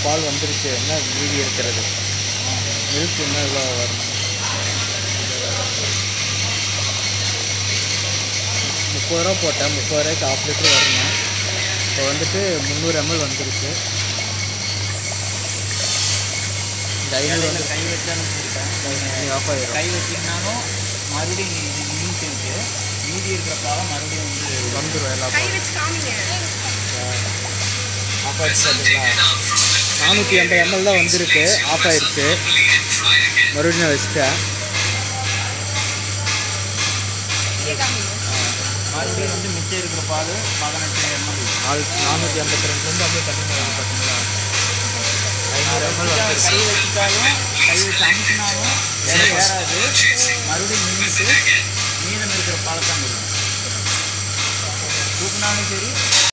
பால் வந்துருச்சு என்ன மீதி இருக்கிறது மில்க் இன்னும் இவ்வளோ வரணும் முப்பது ரூபா போட்டேன் முப்பது ரூபாய்க்கு ஆஃப் லிட்டர் வரணும் இப்போ வந்துட்டு முந்நூறு எம்எல் வந்துருச்சு இந்த ஐநூறு வந்து கை வச்சாலும் சொல்லிட்டேன் ஆஃப் ஆயிரும் கை வச்சிங்கனாலும் மறுபடியும் நீ இது நின்றுட்டு இருக்கு மீதி இருக்கிற பாலம் மறுபடியும் வந்து வந்துடும் எல்லா கை வச்சு காமிங்க ஆஃப் ஆயிடுச்சு பார்த்தீங்களா நானூற்றி எண்பது எம்எல் தான் வந்திருக்கு ஆஃப் ஆயிடுச்சு மறுபடியும் நான் வச்சுட்டேன் இங்கே காமிங்க மறுபடியும் வந்து மிச்சம் இருக்கிற பால் பதினெட்டு எம்எல் நாலு நானூற்றி எண்பத்தி ரெண்டுலேருந்து அப்படியே கட்டிங்க பார்த்தீங்களா ஐநூறு எம்எல் கை வந்துருச்சு வச்சுட்டாலும் கை வச்சு அமுக்கினாலும் ஏறாது மறுபடியும் நின்றுட்டு மீதம் இருக்கிற பாலத்தான் இருக்கும் தூக்குனாலும் சரி